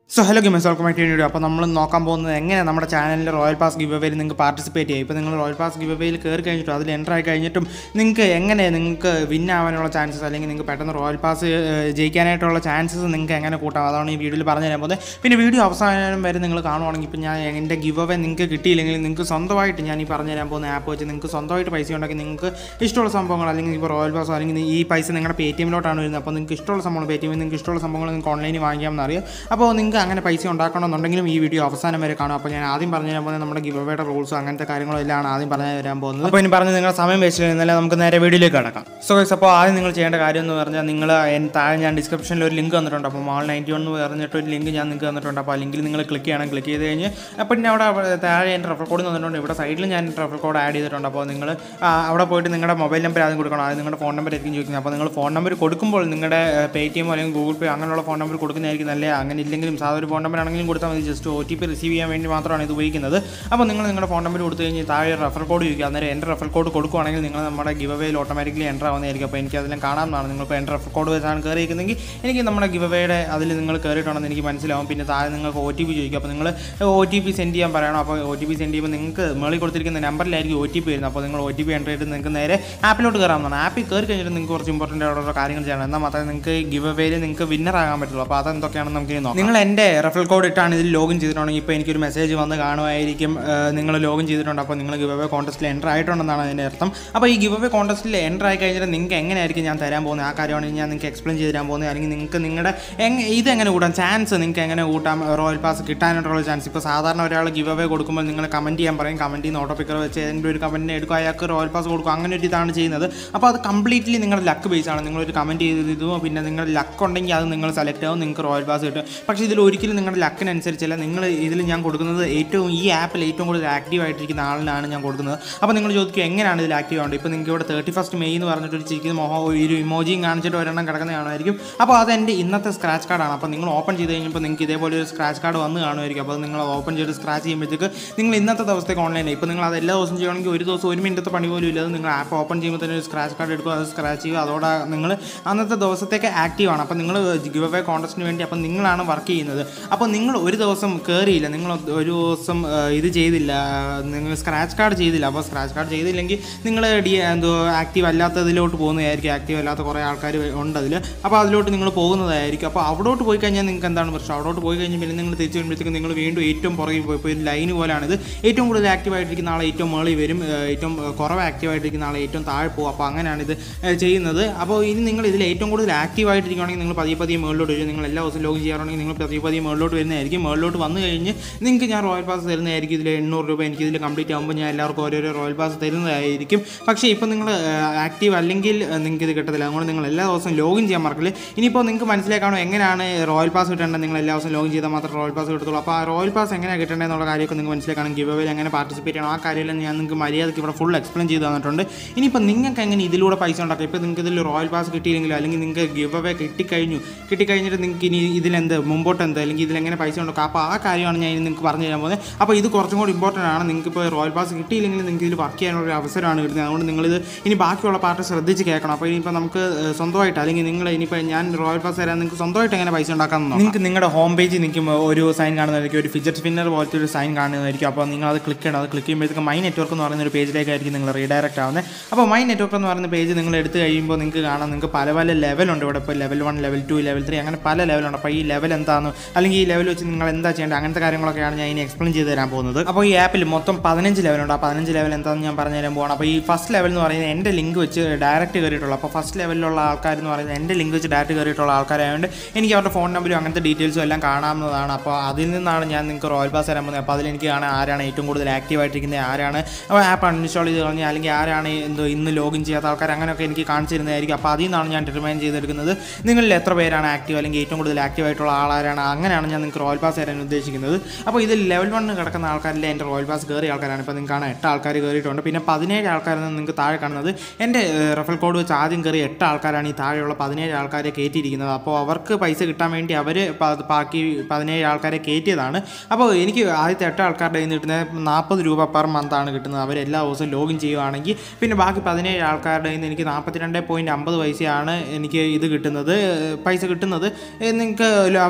so hello gamers welcome back to video അപ്പോൾ നമ്മൾ നോക്കാൻ പോകുന്നത് എങ്ങനെ നമ്മുടെ ചാനലിൽ റോയൽ പാസ് ഗിവ് അവേയിൽ നിങ്ങൾക്ക് പാർട്ടിസിപ്പേറ്റ് ചെയ്യാം ഇപ്പോൾ നിങ്ങൾ റോയൽ പാസ് ഗിവ് അവേയിൽ കയറി കഴിഞ്ഞിട്ടും അതിൽ എൻ്റർ ആയി കഴിഞ്ഞിട്ടും നിങ്ങൾക്ക് എങ്ങനെ നിങ്ങൾക്ക് വിൻ ആവാനുള്ള ചാൻസസ് അല്ലെങ്കിൽ നിങ്ങൾക്ക് പെട്ടെന്ന് റോയൽ പാസ് ജയിക്കാനായിട്ടുള്ള ചാൻസസ് നിങ്ങൾക്ക് എങ്ങനെ കൂട്ടാം അതാണ് ഈ വീഡിയോയിൽ പറഞ്ഞു തരാൻ പോകുന്നത് പിന്നെ വീഡിയോ അവസാനം വരെ നിങ്ങൾ കാണുവാണെങ്കിൽ ഇപ്പോൾ ഞാൻ എൻ്റെ ഗിവ് അവേ നിങ്ങൾക്ക് കിട്ടിയില്ലെങ്കിൽ നിങ്ങൾക്ക് സ്വന്തമായിട്ട് ഞാൻ ഈ പറഞ്ഞു തരാൻ പോകുന്ന ആപ്പ് വെച്ച് നിങ്ങൾക്ക് സ്വന്തമായിട്ട് പൈസ ഉണ്ടാക്കി നിങ്ങൾക്ക് ഇഷ്ടമുള്ള സംഭവങ്ങൾ അല്ലെങ്കിൽ ഇപ്പോൾ റോയൽ പാസോ അല്ലെങ്കിൽ ഈ പൈസ നിങ്ങളുടെ പേ ടി എമ്മിലോട്ടാണ് വരുന്നത് അപ്പോൾ നിങ്ങൾക്ക് ഇഷ്ടമുള്ള സംഭവങ്ങൾ പേ ടി എമ്മിൽ നിങ്ങൾക്ക് ഇഷ്ടമുള്ള സംഭവങ്ങൾ നിങ്ങൾക്ക് ഓൺലൈനിൽ വാങ്ങിക്കാമെന്ന് അറിയാം അപ്പോൾ നിങ്ങൾക്ക് അങ്ങനെ പൈസ ഉണ്ടാക്കണമെന്നുണ്ടെങ്കിലും ഈ വീഡിയോ അവസാനം വരെ കാണും അപ്പോൾ ഞാൻ ആദ്യം പറഞ്ഞു തരാൻ പോകുന്നത് നമ്മുടെ ഗിവ് അവയുടെ റൂൾസും അങ്ങനത്തെ കാര്യങ്ങളും എല്ലാം ആണ് ആദ്യം പറഞ്ഞു തരാൻ പോകുന്നത് അപ്പോൾ ഇനി പറഞ്ഞ് നിങ്ങളുടെ സമയം വേസ്റ്റ് ചെയ്യുന്നില്ല നമുക്ക് നേരെ വീഡിയോയിലേക്ക് കിടക്കാം സോ ഗൈസ് അപ്പോൾ ആദ്യം നിങ്ങൾ ചെയ്യേണ്ട കാര്യം എന്ന് പറഞ്ഞാൽ നിങ്ങൾ എൻ- താഴെ ഞാൻ ഡിസ്ക്രിപ്ഷനിൽ ഒരു ലിങ്ക് തന്നിട്ടുണ്ട് അപ്പോൾ മാൾ നയൻറ്റി വൺ എന്ന് പറഞ്ഞിട്ട് ഒരു ലിങ്ക് ഞാൻ നിങ്ങൾക്ക് തന്നിട്ടുണ്ട് അപ്പോൾ ആ ലിങ്കിൽ നിങ്ങൾ ക്ലിക്ക് ചെയ്യണം ക്ലിക്ക് ചെയ്ത് കഴിഞ്ഞ് അപ്പോൾ പിന്നെ അവിടെ അവിടെ താഴെ എൻ്റെ റെഫർ കോഡ് തന്നിട്ടുണ്ട് ഇവിടെ സൈഡിൽ ഞാൻ റെഫർ കോഡ് ആഡ് ചെയ്തിട്ടുണ്ട് അപ്പോൾ നിങ്ങൾ അവിടെ പോയിട്ട് നിങ്ങളുടെ മൊബൈൽ നമ്പർ ആദ്യം കൊടുക്കണം ആദ്യം നിങ്ങളുടെ ഫോൺ നമ്പർ ആയിരിക്കും ചോദിക്കുന്നത് അപ്പോൾ നിങ്ങൾ ഫോൺ നമ്പർ കൊടുക്കുമ്പോൾ നിങ്ങളുടെ പേ ടി എമ്മോ അല്ലെങ്കിൽ ഗൂഗിൾ പേ അങ്ങനെയുള്ള ഫോൺ നമ്പർ കൊടുക്കുന്നതായിരിക്കും നല്ല അങ്ങനെ ഇല്ലെങ്കിലും സാധാ ഒരു ഫോൺ നമ്പർ ആണെങ്കിലും കൊടുത്താൽ മതി just O T P receive ചെയ്യാൻ വേണ്ടി മാത്രമാണ് ഇത് ഉപയോഗിക്കുന്നത് അപ്പോൾ നിങ്ങൾ നിങ്ങളുടെ ഫോൺ നമ്പർ കൊടുത്തു കഴിഞ്ഞ് താഴെ റെഫർ കോഡ് ചോദിക്കുക അന്നേരം എൻ്റെ റെഫർ കോഡ് കൊടുക്കുകയാണെങ്കിൽ നിങ്ങൾ നമ്മുടെ ഗിവ് അവേയിൽ ഓട്ടോമാറ്റിക്കലി എൻ്റർ ആവുന്നതായിരിക്കും അപ്പോൾ എനിക്ക് അതെല്ലാം കാണാമെന്നാണ് നിങ്ങളിപ്പോൾ എൻ്റെ റെഫർ കോഡ് വെച്ചാണ് കയറിയിരിക്കുന്നെങ്കിൽ എനിക്ക് നമ്മുടെ ഗിവ് അവേയുടെ അതിൽ നിങ്ങൾ കയറിയിട്ടുണ്ടെന്ന് എനിക്ക് മനസ്സിലാവും പിന്നെ താഴെ നിങ്ങൾക്ക് ഒ ടി പി ചോദിക്കും അപ്പോൾ നിങ്ങൾ ഒ ടി പി സെൻഡ് ചെയ്യാൻ പറയണം അപ്പോൾ ഒ ടി പി സെൻഡ് ചെയ്യുമ്പോൾ നിങ്ങൾക്ക് മേളിൽ കൊടുത്തിരിക്കുന്ന നമ്പറിലായിരിക്കും ഒ ടി പി വരുന്നത് അപ്പോൾ നിങ്ങൾ ഒ ടി പി എൻ്റർ ചെയ്തിട്ട് നിങ്ങൾക്ക് നേരെ ആപ്പിലോട്ട് കയറാവുന്നതാണ് ആപ്പിൽ കയറി കഴിഞ്ഞിട്ട് നിങ്ങൾക്ക് കുറച്ച് ഇമ്പോർട്ടൻ്റ് ആയിട്ടുള്ള കാര്യങ്ങൾ ചെയ്യണം എന്നാൽ മാത്രമേ നിങ്ങൾക്ക് ഗിവ് അവേയിൽ നിങ്ങൾക്ക് വിന്നർ ആകാൻ പറ്റുള്ളൂ അപ്പോൾ അതെന്തൊക്കെയാണെന്ന് നമുക്ക് ഇനി നോക്കാം നിങ്ങൾ എൻ്റെ റെഫറൽ കോഡ് ഇട്ടാണ് ഇതിൽ ലോഗിൻ ചെയ്തിട്ടുണ്ടെങ്കിൽ ഇപ്പോൾ എനിക്കൊരു മെസ്സേജ് വന്ന് കാണുമായിരിക്കും നിങ്ങൾ ലോഗിൻ ചെയ്തിട്ടുണ്ട് അപ്പോൾ നിങ്ങൾ ഗിവ് അവേ കോൺടെസ്റ്റിൽ എൻ്റർ ആയിട്ടുണ്ടെന്നാണ് അതിൻ്റെ അർത്ഥം അപ്പോൾ ഈ ഗിവ് അവേ കോൺടെസ്റ്റിൽ എൻ്റർ ആയി കഴിഞ്ഞാൽ നിങ്ങൾക്ക് എങ്ങനെയായിരിക്കും ഞാൻ തരാൻ പോകുന്നത് ആ കാര്യമാണ് ഞാൻ നിങ്ങൾക്ക് എക്സ്പ്ലെയിൻ ചെയ്ത് തരാൻ പോകുന്നത് അല്ലെങ്കിൽ നിങ്ങൾക്ക് നിങ്ങളുടെ എങ് ഇതെങ്ങനെ കൂട്ടാം ചാൻസ് നിങ്ങൾക്ക് എങ്ങനെ കൂട്ടാം റോയൽ പാസ് കിട്ടാനായിട്ടുള്ള ചാൻസ് ഇപ്പോൾ സാധാരണ ഒരാൾ ഗിവ് അവേ കൊടുക്കുമ്പോൾ നിങ്ങൾ കമൻറ്റ് ചെയ്യാൻ പറയും കമൻറ്റ് ചെയ്യുന്ന ഓട്ടോ പിക്കർ വെച്ച് ഏതെങ്കിലും ഒരു കമൻറ്റിനെ എടുക്കുക അയാൾക്ക് റോയൽ പാസ് കൊടുക്കും അങ്ങനെ ഒരു ഇതാണ് ചെയ്യുന്നത് അപ്പോൾ അത് കംപ്ലീറ്റ്ലി നിങ്ങളുടെ ലക്ക് ബേസ് ആണ് നിങ്ങളൊരു കമൻറ്റ് ചെയ്തതും പിന്നെ നിങ്ങളുടെ ലക്ക് ഉണ്ടെങ്കിൽ അത് നിങ്ങൾ സെലക്ട് ആവും നിങ്ങൾക്ക് റോയൽ പാസ് കിട്ടും പക്ഷേ ഇതിൽ ഒരിക്കലും നിങ്ങളുടെ ലക്കിനനുസരിച്ചല്ല നിങ്ങൾ ഇതിൽ ഞാൻ കൊടുക്കുന്നത് ഏറ്റവും ഈ ആപ്പിൽ ഏറ്റവും കൂടുതൽ ആക്റ്റീവ് ആയിട്ടിരിക്കുന്ന ആളിനാണ് ഞാൻ കൊടുക്കുന്നത് അപ്പോൾ നിങ്ങൾ ചോദിക്കും എങ്ങനെയാണ് ഇതിൽ ആക്റ്റീവ് ആവേണ്ടത് ഇപ്പോൾ നിങ്ങൾക്ക് ഇവിടെ തേർട്ടി ഫസ്റ്റ് മെയ് എന്ന് പറഞ്ഞിട്ട് ഒരു ചിരിക്കുന്ന മോഹം ഒരു ഇമോജിയും കാണിച്ചിട്ട് ഒരെണ്ണം കിടക്കുന്ന കാണുമായിരിക്കും അപ്പോൾ അത് എൻ്റെ ഇന്നത്തെ സ്ക്രാച്ച് കാർഡാണ് അപ്പോൾ നിങ്ങൾ ഓപ്പൺ ചെയ്ത് കഴിഞ്ഞപ്പോൾ നിങ്ങൾക്ക് ഇതേപോലെ ഒരു സ്ക്രാച്ച് കാർഡ് വന്ന് കാണുമായിരിക്കും അപ്പോൾ നിങ്ങൾ ഓപ്പൺ ചെയ്ത് സ്ക്രാച്ച് ചെയ്യുമ്പോഴത്തേക്ക് നിങ്ങൾ ഇന്നത്തെ ദിവസത്തേക്ക് ഓൺലൈനായി ഇപ്പോൾ നിങ്ങൾ അത് എല്ലാ ദിവസവും ചെയ്യണമെങ്കിൽ ഒരു ദിവസം ഒരു മിനിറ്റത്തെ പണി പോലും ഇല്ലാതെ നിങ്ങൾ ആപ്പ് ഓപ്പൺ ചെയ്യുമ്പോൾ തന്നെ ഒരു സ്ക്രാച്ച് കാർഡ് എടുക്കുക അത് സ്ക്രാച്ച് ചെയ്യുക അതോടെ നിങ്ങൾ അന്നത്തെ ദിവസത്തേക്ക് ആക്റ്റീവ് ആണ് അപ്പോൾ നിങ്ങൾ ഗിവ് അവേ കോൺടസ്റ്റിന് വേണ്ടി അപ്പോൾ നിങ്ങളാണ് വർക്ക് ചെയ്യുന്നത് അപ്പോൾ നിങ്ങൾ ഒരു ദിവസം കയറിയില്ല നിങ്ങൾ ഒരു ദിവസം ആ, ഇത് ചെയ്തില്ല നിങ്ങൾ സ്ക്രാച്ച് കാർഡ് ചെയ്തില്ല അപ്പോൾ സ്ക്രാച്ച് കാർഡ് ചെയ്തില്ലെങ്കിൽ നിങ്ങൾ ഡി എന്തോ ആക്റ്റീവ് അല്ലാത്തതിലോട്ട് പോകുന്നതായിരിക്കും ആക്റ്റീവ് അല്ലാത്ത കുറേ ആൾക്കാർ ഉണ്ട് അതിൽ അപ്പോൾ അതിലോട്ട് നിങ്ങൾ പോകുന്നതായിരിക്കും അപ്പോൾ അവിടോട്ട് പോയി കഴിഞ്ഞാൽ നിങ്ങൾക്ക് എന്താണ് പ്രശ്നം അവിടോട്ട് പോയി കഴിഞ്ഞാൽ പിന്നെ നിങ്ങൾ തിരിച്ച് വരുമ്പോഴത്തേക്ക് നിങ്ങൾ വീണ്ടും ഏറ്റവും പുറകിൽ പോയി ഇപ്പോൾ ഒരു ലൈൻ പോലെയാണിത് ഏറ്റവും കൂടുതൽ ആക്റ്റീവ് ആയിട്ടിരിക്കുന്ന ആളെ ഏറ്റവും മുകളിൽ വരും ഏഹ് ഏറ്റവും കുറവ് ആക്റ്റീവ് ആയിട്ടിരിക്കുന്ന ആളെ ഏറ്റവും താഴെ പോകും അപ്പോൾ അങ്ങനെയാണ് ഇത് ഏഹ് ചെയ്യുന്നത് അപ്പോൾ ഇനി നിങ്ങൾ ഇതിൽ ഏറ്റവും കൂടുതൽ ആക്റ്റീവ് ആയിട്ടിരിക്കുകയാണെങ്കിൽ നിങ്ങൾ പതിയെ പതിയെ മുകളിലോട്ട് വരും നിങ്ങൾ എല്ലാ ദിവസവും ലോഗിൻ ചെയ്യാറുണ്ടെങ്കിൽ നിങ്ങൾ പതിയെ പതിയെ മുകളിലോട്ട് വരുന്നതായിരിക്കും മുകളിലോട്ട് വന്നു കഴിഞ്ഞ് നിങ്ങൾക്ക് ഞാൻ റോയൽ പാസ് തരുന്നതായിരിക്കും ഇതിൽ എണ്ണൂറ് രൂപ എനിക്ക് ഇതിൽ കംപ്ലീറ്റ് ആകുമ്പോൾ ഞാൻ എല്ലാവർക്കും ഓരോരോ റോയൽ പാസ് തരുന്നതായിരിക്കും പക്ഷേ ഇപ്പോൾ നിങ്ങൾ ആക്റ്റീവ് അല്ലെങ്കിൽ ഏഹ് നിങ്ങൾക്ക് ഇത് കിട്ടത്തില്ല അതുകൊണ്ട് നിങ്ങൾ എല്ലാ ദിവസവും ലോഗിൻ ചെയ്യാൻ മറക്കില്ല ഇനിയിപ്പോൾ നിങ്ങൾക്ക് മനസ്സിലാക്കാണോ എങ്ങനെയാണ് റോയൽ പാസ് കിട്ടേണ്ടത് നിങ്ങൾ എല്ലാ ദിവസവും ലോഗിൻ ചെയ്താൽ മാത്രമേ റോയൽ പാസ് കിട്ടത്തുള്ളൂ അപ്പോൾ ആ റോയൽ പാസ് എങ്ങനെയാണ് കിട്ടേണ്ടത് എന്നുള്ള കാര്യമൊക്കെ നിങ്ങൾക്ക് മനസ്സിലാക്കണം ഗിവ് അവേയിൽ എങ്ങനെ പാർട്ടിസിപ്പേറ്റ് ചെയ്യണം ആ കാര്യമെല്ലാം ഞാൻ നിങ്ങൾക്ക് മര്യാദയ്ക്ക് ഇവിടെ ഫുൾ എക്സ്പ്ലെയിൻ ചെയ്ത് തന്നിട്ടുണ്ട് ഇനിയിപ്പോൾ നിങ്ങൾക്ക് എങ്ങനെ ഇതിലൂടെ പൈസ ഉണ്ടാക്കാം ഇപ്പോൾ നിങ്ങൾക്ക് ഇതിൽ റോയൽ പാസ് കിട്ടിയില്ലെങ്കിലോ അല്ലെങ്കിൽ നിങ്ങൾക്ക് ഗിവ് അവേ കിട്ടിക്കഴിഞ്ഞു കിട്ടിക്കഴിഞ്ഞിട്ട് നിങ്ങൾക്ക് ഇനി ഇതിലെന്ത് മുമ്പോട്ട് എന്ത് അല്ലെങ്കിൽ ഇതിലെങ്ങനെ പൈസ ഉണ്ടാക്കാം അപ്പോൾ ആ കാര്യമാണ് ഞാൻ ഇനി നിങ്ങൾക്ക് പറഞ്ഞു തരാൻ പോകുന്നത് അപ്പോൾ ഇത് കുറച്ചും കൂടി ഇമ്പോർട്ടൻ്റ് ആണ് നിങ്ങൾക്ക് ഇപ്പോൾ റോയൽ പാസ് കിട്ടിയില്ലെങ്കിൽ നിങ്ങൾക്ക് ഇതിൽ വർക്ക് ചെയ്യാനുള്ള ഒരു അവസരമാണ് കിട്ടുന്നത് അതുകൊണ്ട് നിങ്ങളിത് ഇനി ബാക്കിയുള്ള പാർട്ട് ശ്രദ്ധിച്ച് കേൾക്കണം അപ്പോൾ ഇനിയിപ്പോൾ നമുക്ക് ഏഹ്, സ്വന്തമായിട്ട് അല്ലെങ്കിൽ നിങ്ങൾ ഇനിയിപ്പോൾ ഞാൻ റോയൽ പാസ് തരാൻ നിങ്ങൾക്ക് സ്വന്തമായിട്ട് എങ്ങനെ പൈസ ഉണ്ടാക്കാൻ നിങ്ങൾക്ക് നിങ്ങളുടെ ഹോം പേജിൽ നിൽക്കുമ്പോൾ ഒരു സൈൻ കാണുന്നതായിരിക്കും ഒരു ഫിജറ്റ് സ്പിന്നർ പോലത്തെ ഒരു സൈൻ കാണുന്നതായിരിക്കും അപ്പോൾ നിങ്ങൾ അത് ക്ലിക്ക് ചെയ്യണം അത് ക്ലിക്ക് ചെയ്യുമ്പോഴത്തേക്ക് മൈ നെറ്റ്വർക്ക് എന്ന് പറയുന്ന ഒരു പേജിലേക്കായിരിക്കും നിങ്ങൾ റീഡയറക്റ്റ് ആവുന്നത് അപ്പോൾ മൈ നെറ്റ്വർക്ക് എന്ന് പറയുന്ന പേജ് നിങ്ങൾ എടുത്ത് കഴിയുമ്പോൾ നിങ്ങൾക്ക് കാണാം നിങ്ങൾക്ക് പല പല ലെവലുണ്ട് ഇവിടെ ഇപ്പോൾ level one level two level three അങ്ങനെ പല ലെവലുണ്ട് അപ്പോൾ ഈ ലെവൽ എന്താണെന്ന് അല്ലെങ്കിൽ ഈ ലെവൽ വെച്ച് നിങ്ങൾ എന്താ ചെയ്യേണ്ടത് അങ്ങനത്തെ കാര്യങ്ങളൊക്കെയാണ് ഞാൻ ഇനി എക്സ്പ്ലെയിൻ ചെയ്ത് തരാൻ പോകുന്നത് അപ്പോൾ ഈ ആപ്പിൽ മൊത്തം പതിനഞ്ച് ലെവലുണ്ട് ആ പതിനഞ്ച് ലെവൽ എന്താണെന്ന് ഞാൻ പറഞ്ഞു തരാൻ പോകണം അപ്പോൾ ഈ ഫസ്റ്റ് ലെവൽ എന്ന് പറയുന്നത് എൻ്റെ ലിങ്ക് വെച്ച് ഡയറക്റ്റ് കയറിയിട്ടുള്ളൂ അപ്പോൾ ഫസ്റ്റ് ലെവലിലുള്ള ആൾക്കാർ എന്ന് പറയുന്നത് എൻ്റെ ലിങ്ക് വെച്ച് ഡയറക്റ്റ് കയറിയിട്ടുള്ള ആൾക്കാരായതുകൊണ്ട് എനിക്ക് അവരുടെ ഫോൺ നമ്പറും അങ്ങനത്തെ ഡീറ്റെയിൽസും എല്ലാം കാണാവുന്നതാണ് അപ്പോൾ അതിൽ നിന്നാണ് ഞാൻ നിങ്ങൾക്ക് റോയൽ പാസ് തരാൻ പോകുന്നത് അപ്പോൾ അതിൽ എനിക്ക് കാണാൻ ആരാണ് ഏറ്റവും കൂടുതൽ ആക്റ്റീവ് ആയിട്ടിരിക്കുന്നത് ആരാണ് അപ്പോൾ ആപ്പ് അൺഇൻസ്റ്റാൾ ചെയ്ത് കളഞ്ഞാൽ അല്ലെങ്കിൽ ആരാണ് എന്തോ ഇന്ന് ലോഗിൻ ചെയ്യാത്ത ആൾക്കാർ അങ്ങനെയൊക്കെ എനിക്ക് കാണിച്ചു തരുന്നതായിരിക്കും അപ്പോൾ അതിൽ നിന്നാണ് ഞാൻ ഡിറ്റർമൈൻ ചെയ്തെടുക്കുന്നത് നിങ്ങളിൽ എത്ര പേരാണ് ആക്റ്റീവ് അല്ലെങ്കിൽ ഏറ്റവും കൂടുതൽ ആക്റ്റീവ് ആയിട്ടുള്ള ആളാരാണ് അങ്ങനെയാണ് ഞാൻ നിങ്ങൾക്ക് റോയൽ പാസ് തരാൻ ഉദ്ദേശിക്കുന്നത് അപ്പോൾ ഇതിൽ ലെവൽ വൺ കിടക്കുന്ന ആൾക്കാരിലെ എൻ്റെ റോയൽ പാസ് കയറിയ ആൾക്കാരാണ് ഇപ്പോൾ നിങ്ങൾക്ക് കാണാൻ എട്ട് ആൾക്കാർ കയറിയിട്ടുണ്ട് പിന്നെ പതിനേഴ് ആൾക്കാരെന്ന് നിങ്ങൾക്ക് താഴെ കാണുന്നത് എൻ്റെ റഫൽ കോഡ് വെച്ച് ആദ്യം കയറി എട്ട് ആൾക്കാരാണ് ഈ താഴെയുള്ള പതിനേഴ് ആൾക്കാരെ കയറ്റിയിരിക്കുന്നത് അപ്പോൾ അവർക്ക് പൈസ കിട്ടാൻ വേണ്ടി അവർ ബാക്കി പതിനേഴ് ആൾക്കാരെ കയറ്റിയതാണ് അപ്പോൾ എനിക്ക് ആദ്യത്തെ എട്ട് ആൾക്കാരുടെ കയ്യിൽ നിന്ന് കിട്ടുന്നത് നാൽപ്പത് രൂപ പെർ മന്ത് ആണ് കിട്ടുന്നത് അവർ എല്ലാ ദിവസവും ലോഗിൻ ചെയ്യുവാണെങ്കിൽ പിന്നെ ബാക്കി പതിനേഴ് ആൾക്കാരുടെ കയ്യിൽ നിന്ന് എനിക്ക് നാൽപ്പത്തിരണ്ട് പോയിൻറ്റ് അമ്പത് പൈസയാണ് എനിക്ക് ഇത് കിട്ടുന്നത് ഏഹ് പൈസ കിട്ടുന്നത് ഏഹ് നിങ്ങൾക്ക് അവരെല്ലാ ദിവസവും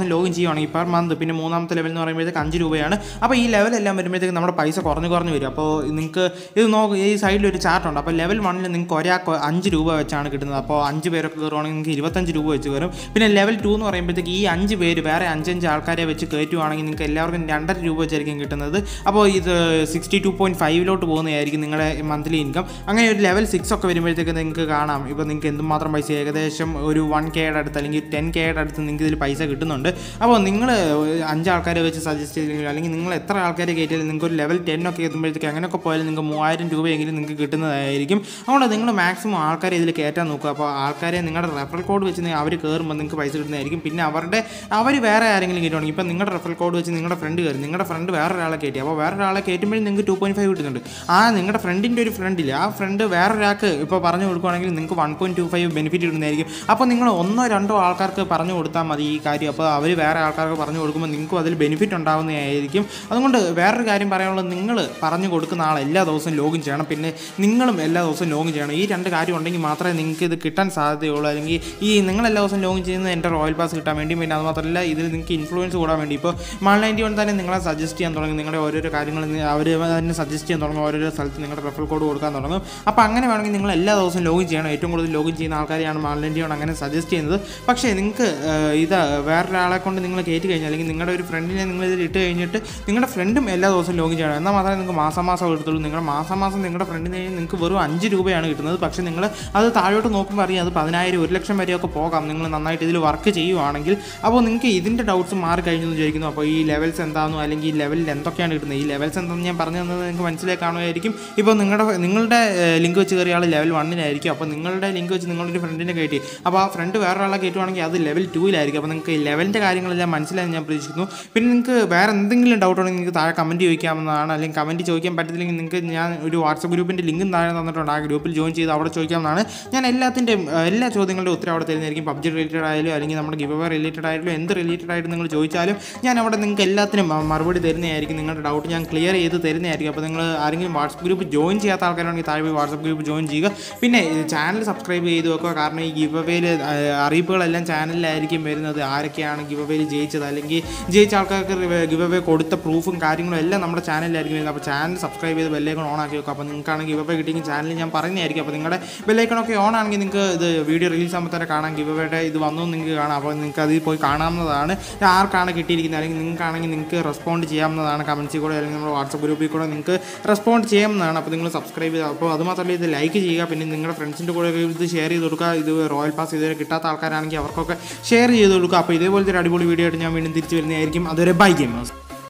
ദിവസം ലോഗിൻ ചെയ്യുവാണെങ്കിൽ പെർ മന്ത് പിന്നെ മൂന്നാമത്തെ ലെവൽ എന്ന് പറയുമ്പോഴത്തേക്ക് അഞ്ച് രൂപയാണ് അപ്പോൾ ഈ ലെവലെല്ലാം വരുമ്പോഴത്തേക്ക് നമ്മുടെ പൈസ കുറഞ്ഞ് കുറഞ്ഞ് വരും അപ്പോൾ നിങ്ങൾക്ക് ഇത് നോക്ക് ഈ സൈഡിൽ ഒരു ചാർട്ട് ഉണ്ട് അപ്പോൾ ലെവൽ വണ്ണിൽ നിങ്ങൾക്ക് ഒരാൾക്ക് അഞ്ച് രൂപ വെച്ചാണ് കിട്ടുന്നത് അപ്പോൾ അഞ്ച് പേരൊക്കെ കയറുവാണെങ്കിൽ നിങ്ങൾക്ക് ഇരുപത്തഞ്ച് രൂപ വെച്ച് കയറും പിന്നെ ലെവൽ ടു എന്ന് പറയുമ്പോഴത്തേക്ക് ഈ അഞ്ച് പേര് വേറെ അഞ്ചഞ്ച് ആൾക്കാരെ വെച്ച് കയറ്റുവാണെങ്കിൽ നിങ്ങൾക്ക് എല്ലാവർക്കും രണ്ടര രൂപ വെച്ചായിരിക്കും കിട്ടുന്നത് അപ്പോൾ ഇത് സിക്സ്റ്റി ടു പോയിൻറ്റ് ഫൈവിലോട്ട് പോകുന്നതായിരിക്കും നിങ്ങളുടെ മന്ത്ലി ഇൻകം അങ്ങനെ ഒരു ലെവൽ സിക്സ് ഒക്കെ വരുമ്പോഴത്തേക്ക് നിങ്ങൾക്ക് കാണാം ഇപ്പോൾ നിങ്ങൾക്ക് എന്തുമാത്രം പൈസ ഏകദേശം ഒരു വൺ കെയുടെ അടുത്ത് അല്ലെങ്കിൽ ടെൻ കെയുടെ അടുത്ത് നിങ്ങൾക്ക് ഇതിൽ പൈസ കിട്ടുന്നുണ്ട് അപ്പോൾ നിങ്ങൾ അഞ്ചാൾക്കാരെ വെച്ച് സജസ്റ്റ് ചെയ്തില്ലെങ്കിൽ അല്ലെങ്കിൽ നിങ്ങൾ എത്ര ആൾക്കാരെ കയറ്റിയാലും നിങ്ങൾക്ക് ഒരു ലെവൽ ടെൻ ഒക്കെ എത്തുമ്പോഴത്തേക്ക് അങ്ങനെയൊക്കെ പോയാലും നിങ്ങൾക്ക് മൂവായിരം രൂപയെങ്കിലും നിങ്ങൾക്ക് കിട്ടുന്നതായിരിക്കും അതുകൊണ്ട് നിങ്ങൾ മാക്സിമം ആൾക്കാരെ ഇതിൽ കയറ്റാൻ നോക്കുക അപ്പോൾ ആൾക്കാരെ നിങ്ങളുടെ റെഫറൽ കോഡ് വെച്ച് അവർ കയറുമ്പോൾ നിങ്ങൾക്ക് പൈസ കിട്ടുന്നതായിരിക്കും പിന്നെ അവരുടെ അവർ വേറെ ആരെങ്കിലും കയറ്റുവാണെങ്കിൽ ഇപ്പം നിങ്ങളുടെ റെഫറൽ കോഡ് വെച്ച് നിങ്ങളുടെ ഫ്രണ്ട് കയറി നിങ്ങളുടെ ഫ്രണ്ട് വേറെ ഒരാളെ കയറ്റി അപ്പോൾ വേറെ ഒരാളെ കയറ്റുമ്പോഴും നിങ്ങൾക്ക് ടു പോയിൻറ്റ് ഫൈവ് കിട്ടുന്നുണ്ട് ആ നിങ്ങളുടെ ഫ്രണ്ടിൻ്റെ ഒരു ഫ്രണ്ടില്ല ആ ഫ്രണ്ട് വേറെ ഒരാൾക്ക് ഇപ്പോൾ പറഞ്ഞു കൊടുക്കുവാണെങ്കിൽ നിങ്ങൾക്ക് one point two five benefit കിട്ടുന്നതായിരിക്കും അപ്പോൾ നിങ്ങൾ ഒന്നോ രണ്ടോ ആൾക്കാർക്ക് പറഞ്ഞു കൊടുത്താൽ മതി ഈ കാര്യം അപ്പോൾ അവർ വേറെ ആൾക്കാർക്ക് പറഞ്ഞു കൊടുക്കുമ്പോൾ നിങ്ങൾക്കും അതിൽ ബെനിഫിറ്റ് ഉണ്ടാകുന്നതായിരിക്കും അതുകൊണ്ട് വേറൊരു കാര്യം പറയാനുള്ളത് നിങ്ങൾ പറഞ്ഞു കൊടുക്കുന്ന ആൾ എല്ലാ ദിവസവും ലോഗിൻ ചെയ്യണം പിന്നെ നിങ്ങളും എല്ലാ ദിവസവും ലോഗിൻ ചെയ്യണം ഈ രണ്ട് കാര്യം ഉണ്ടെങ്കിൽ മാത്രമേ നിങ്ങൾക്ക് ഇത് കിട്ടാൻ സാധ്യതയുള്ളൂ അല്ലെങ്കിൽ ഈ നിങ്ങൾ എല്ലാ ദിവസവും ലോഗിൻ ചെയ്യുന്നത് എൻ്റെ റോയൽ പാസ് കിട്ടാൻ വേണ്ടി പിന്നെ അത് മാത്രമല്ല ഇതിൽ നിങ്ങൾക്ക് ഇൻഫ്ലുവൻസ് കൂടാൻ വേണ്ടി ഇപ്പോൾ മാൾ നയൻറ്റി വൺ തന്നെ നിങ്ങളെ സജസ്റ്റ് ചെയ്യാൻ തുടങ്ങി നിങ്ങളുടെ ഓരോരോ കാര്യങ്ങൾ അവർ തന്നെ സജസ്റ്റ് ചെയ്യാൻ തുടങ്ങും ഓരോരോ സ്ഥലത്ത് നിങ്ങളുടെ റെഫറൽ കോഡ് കൊടുക്കാൻ തുടങ്ങും അപ്പോൾ അങ്ങനെ വേണമെങ്കിൽ നിങ്ങൾ എല്ലാ ദിവസവും ലോഗിൻ ചെയ്യണം ഏറ്റവും കൂടുതൽ ലോഗിൻ ചെയ്യുന്ന ആൾക്കാരെയാണ് മാൾ നയൻറ്റി വൺ അങ്ങനെ സജസ്റ്റ് ചെയ്യുന്നത് പക്ഷേ നിങ്ങൾക്ക് ഇത് വേറൊരാളെ കൊണ്ട് നിങ്ങൾ കയറ്റി കഴിഞ്ഞാൽ അല്ലെങ്കിൽ നിങ്ങളുടെ ഒരു ഫ്രണ്ടിനെ നിങ്ങൾ ഇതിൽ ഇട്ട് കഴിഞ്ഞിട്ട് നിങ്ങളുടെ ഫ്രണ്ടും എല്ലാ ദിവസവും ലോഗിൻ ചെയ്യണം എന്നാൽ മാത്രമേ നിങ്ങൾക്ക് മാസം മാസം എടുത്തുള്ളൂ നിങ്ങളുടെ മാസം മാസം നിങ്ങളുടെ ഫ്രണ്ടിന് നിങ്ങൾക്ക് വെറും അഞ്ച് രൂപയാണ് കിട്ടുന്നത് പക്ഷേ നിങ്ങൾ അത് താഴോട്ട് നോക്കുമ്പോൾ അറിയാം അത് പതിനായിരം ഒരു ലക്ഷം വരെയൊക്കെ പോകാം നിങ്ങൾ നന്നായിട്ട് ഇതിൽ വർക്ക് ചെയ്യുവാണെങ്കിൽ അപ്പോൾ നിങ്ങൾക്ക് ഇതിൻ്റെ ഡൗട്ട്സ് മാറി കഴിഞ്ഞു എന്ന് വിചാരിക്കുന്നു അപ്പോൾ ഈ ലെവൽസ് എന്താണെന്നോ അല്ലെങ്കിൽ ഈ ലെവലിൽ എന്തൊക്കെയാണ് കിട്ടുന്നത് ഈ ലെവൽസ് എന്താണെന്ന് ഞാൻ പറഞ്ഞു തന്നത് നിങ്ങൾക്ക് മനസ്സിലായി കാണുമായിരിക്കും ഇപ്പോൾ നിങ്ങളുടെ നിങ്ങളുടെ ലിങ്ക് വെച്ച് കയറിയ ആൾ ലെവൽ വണ്ണിലായിരിക്കും അപ്പോൾ നിങ്ങളുടെ ലിങ്ക് വെച്ച് നിങ്ങളുടെ ഒരു ഫ്രണ്ടിനെ കയറ്റി അപ്പോൾ ആ ഫ്രണ്ട് വേറൊരാളെ കയറ്റുവാണെങ്കിൽ അത് ലെവൽ ടൂവിലായിരിക്കും അപ്പോൾ നിങ്ങൾക്ക് ലെവലിൻ്റെ കാര്യങ്ങളെല്ലാം മനസ്സിലായെന്ന് ഞാൻ പ്രതീക്ഷിക്കുന്നു പിന്നെ നിങ്ങൾക്ക് വേറെ എന്തെങ്കിലും ഡൗട്ട് ഉണ്ടെങ്കിൽ നിങ്ങൾക്ക് താഴെ കമൻറ്റ് ചോദിക്കാവുന്നതാണ് അല്ലെങ്കിൽ കമൻറ്റ് ചോദിക്കാൻ പറ്റത്തില്ലെങ്കിൽ നിങ്ങൾക്ക് ഞാൻ ഒരു വാട്സപ്പ് ഗ്രൂപ്പിൻ്റെ ലിങ്കും താഴെ തന്നിട്ടുണ്ട് ആ ഗ്രൂപ്പിൽ ജോയിൻ ചെയ്ത് അവിടെ ചോദിക്കാവുന്നതാണ് ഞാൻ എല്ലാത്തിൻ്റെയും എല്ലാ ചോദ്യങ്ങളുടെയും ഉത്തരം അവിടെ തരുന്നതായിരിക്കും പബ്ജി റിലേറ്റഡ് ആയാലും അല്ലെങ്കിൽ നമ്മുടെ ഗിവ് അവേ റിലേറ്റഡ് ആയാലും എന്ത് റിലേറ്റഡ് ആയിട്ട് നിങ്ങൾ ചോദിച്ചാലും ഞാൻ അവിടെ നിങ്ങൾക്ക് എല്ലാത്തിനും മ- മറുപടി തരുന്നതായിരിക്കും നിങ്ങളുടെ ഡൗട്ട് ഞാൻ ക്ലിയർ ചെയ്ത് തരുന്നതായിരിക്കും അപ്പോൾ നിങ്ങൾ ആരെങ്കിലും വാട്സപ്പ് ഗ്രൂപ്പ് ജോയിൻ ചെയ്യാത്ത ആൾക്കാരാണെങ്കിൽ താഴെ പോയി വാട്സപ്പ് ഗ്രൂപ്പ് ജോയിൻ ചെയ്യുക പിന്നെ ചാനൽ സബ്സ്ക്രൈബ് ചെയ്ത് വെക്കുക കാരണം ഈ ഗിവ് അവേയിൽ അറിയിപ്പുകളെല്ലാം ചാനലിലായിരിക്കും വരുന്നത് ആരൊക്കെയാണ് ഗിവ് അവേയിൽ ജയിച്ചത് അല്ലെങ്കിൽ ജയിച്ച ആൾക്കാർക്ക് ഗിവ് അവേ കൊടുത്ത പ്രൂഫും കാര്യങ്ങളും എല്ലാം നമ്മുടെ ചാനലിലായിരിക്കും വരുന്നത് അപ്പോൾ ചാനൽ സബ്സ്ക്രൈബ് ചെയ്ത് ബെല്ലൈക്കൺ ഓൺ ആക്കി വെക്കുക അപ്പോൾ നിങ്ങൾക്കാണ് ഗിവ് അവേ കിട്ടിയെങ്കിൽ ചാനൽ ഞാൻ പറയുന്നതായിരിക്കും അപ്പോൾ നിങ്ങളുടെ ബെല്ലൈക്കണൊക്കെ ഓൺ ആണെങ്കിൽ നിങ്ങൾക്ക് ഇത് വീഡിയോ റിലീസ് ആകുമ്പോൾ തന്നെ കാണാം ഗിവ് അവയുടെ ഇത് വന്നു എന്ന് നിങ്ങൾക്ക് കാണാം അപ്പോൾ നിങ്ങൾക്ക് അതിൽ പോയി കാണാവുന്നതാണ് ആർക്കാണ് കിട്ടിയിരിക്കുന്നത് അല്ലെങ്കിൽ നിങ്ങൾക്കാണെങ്കിൽ നിങ്ങൾക്ക് റെസ്പോണ്ട് ചെയ്യാവുന്നതാണ് കമൻസിൽ കൂടെ അല്ലെങ്കിൽ നമ്മുടെ വാട്സപ്പ് ഗ്രൂപ്പിൽ കൂടെ നിങ്ങൾക്ക് റെസ്പോണ്ട് ചെയ്യാവുന്നതാണ് അപ്പോൾ നിങ്ങൾ സബ്സ്ക്രൈബ് ചെയ്യുക അപ്പോൾ അതുമാത്രമല്ല ഇത് ലൈക്ക് ചെയ്യുക പിന്നെ നിങ്ങളുടെ ഫ്രണ്ട്സിൻ്റെ കൂടെ ഇത് ഷെയർ ചെയ്ത് കൊടുക്കുക ഇത് റോയൽ പാസ് ഇതുവരെ കിട്ടാത്ത ആൾക്കാരാണെങ്കിൽ അവർക്കൊക്കെ ഷെയർ ചെയ്ത് കൊടുക്കുക അപ്പോൾ ഇതേപോലത്തെ ഒരു അടിപൊളി വീഡിയോ ആയിട്ട് ഞാൻ വീണ്ടും തിരിച്ചു വരുന്നതായിരിക്കും അതൊരു ബൈ ഗെയിമേഴ്സ്